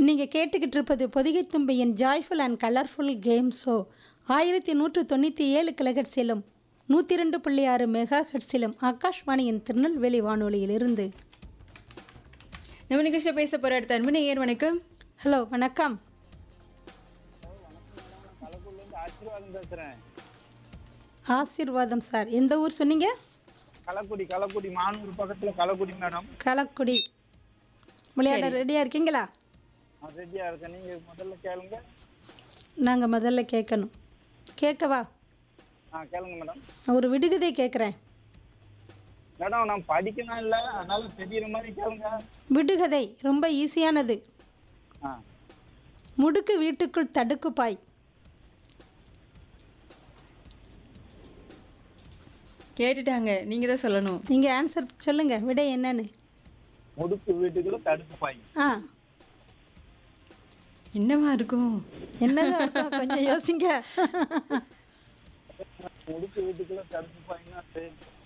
நீங்கள் கேட்டுக்கிட்டு இருப்பது பொதிகை தும்பியின் joyful and colourful game show ஆயிரத்தி நூற்று தொண்ணூற்றி ஏழு கிலகட்ஸிலும் நூற்றி ரெண்டு புள்ளி ஆறு மெகா ஹெட்ஸிலும் ஆகாஷ்வாணியின் திருநெல்வேலி வானொலியிலிருந்து நம்ம நிகழ்ச்சியில் பேச போகிற அடுத்த அன்பு நேயர் வணக்கம் ஹலோ வணக்கம் கலக்குள்ளேருந்து ஆசீர்வாதம் பேசுறேன் ஆசீர்வாதம் சார் எந்த ஊர் சொன்னீங்க கலக்குடி கலக்குடி மானூர் பக்கத்துல கலக்குடி மேடம் களக்குடி விளையாட ரெடியாக இருக்கீங்களா நான் ரெடியா இருக்கேன் நீங்க முதல்ல கேளுங்க நாங்கள் முதல்ல கேட்கணும் கேட்கவா ஆ கேளுங்க மேடம் நான் ஒரு விடுகதை கேட்குறேன் மேடம் நான் படிக்கணும் இல்ல அதனால தெரியுற மாதிரி கேளுங்க விடுகதை ரொம்ப ஈஸியானது ஆ முடுக்கு வீட்டுக்குள் தடுக்கு பாய் கேட்டுட்டாங்க நீங்கள் தான் சொல்லணும் நீங்கள் ஆன்சர் சொல்லுங்கள் விடை என்னன்னு முடுக்கு வீட்டுக்குள்ள தடுப்பு பாய் ஆ என்னவா இருக்கும் என்னதான் இருக்கும் கொஞ்சம் யோசிங்க முடுக்கு வீட்டுக்குள்ள தடுப்பு பாய்னா சரி.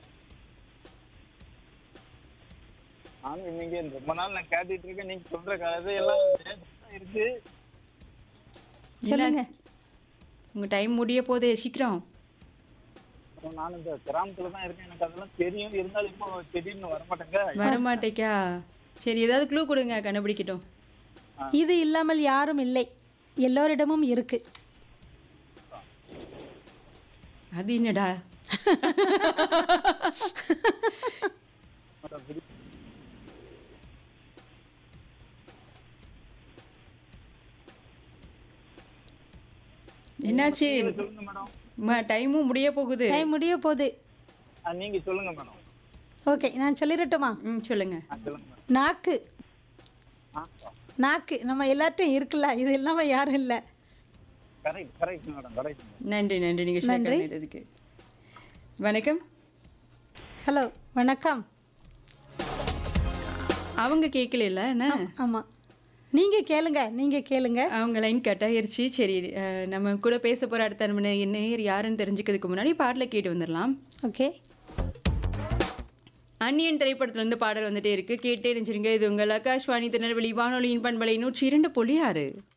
நானும் இன்னைக்கு ரொம்ப நாள் நான் கேட்டுட்டு இருக்கேன் நீங்க சொல்ற கதையெல்லாம் இருக்கு சொல்லுங்க உங்கள் டைம் முடிய போதே சீக்கிரம் அப்புறம் நான் இந்த கிராமத்துல தான் இருக்கேன் எனக்கு அதெல்லாம் தெரியும் இருந்தாலும் இப்போ திடீர்னு வரமாட்டேங்க வரமாட்டேக்கா சரி ஏதாவது க்ளூ கொடுங்க கண்டுபிடிக்கட்டும் இது இல்லாமல் யாரும் இல்லை எல்லோரிடமும் இருக்கு அது என்னடா என்னாச்சு சொல்லுங்க மேடம் டைமும் முடிய போகுது டைம் முடிய போகுது ஆ, நீங்க சொல்லுங்க மேடம் ஓகே நான் சொல்லிடட்டுமா ம் சொல்லுங்க ஆ, சொல்லுங்க மேடம் நாக்கு ஆ நாக்கு நம்ம எல்லார்ட்டையும் இருக்குல்ல இது இல்லாமல் யாரும் இல்லை கரெக்ட் கரெக்ட் மேடம் கரெக்ட் நன்றி நன்றி நீங்கள் ஷேர் பண்ணிடுறதுக்கு வணக்கம் ஹலோ வணக்கம் அவங்க கேட்கல என்ன ஆமாம் நீங்கள் கேளுங்க நீங்கள் கேளுங்க அவங்க லைன் கட் ஆயிருச்சு சரி அஹ், நம்ம கூட பேச போகிற அடுத்த நம்ம நே- நேயர் யாருன்னு தெரிஞ்சுக்கிறதுக்கு முன்னாடி பாடலை கேட்டு வந்துடலாம் ஓகே அந்நியன் திரைப்படத்துல இருந்து பாடல் வந்துட்டே இருக்கு கேட்டே நினைச்சிருங்க இது உங்கள் ஆகாஷ்வாணி திருநெல்வேலி வானொலியின் பண்பலை நூற்றி இரண்டு புள்ளி ஆறு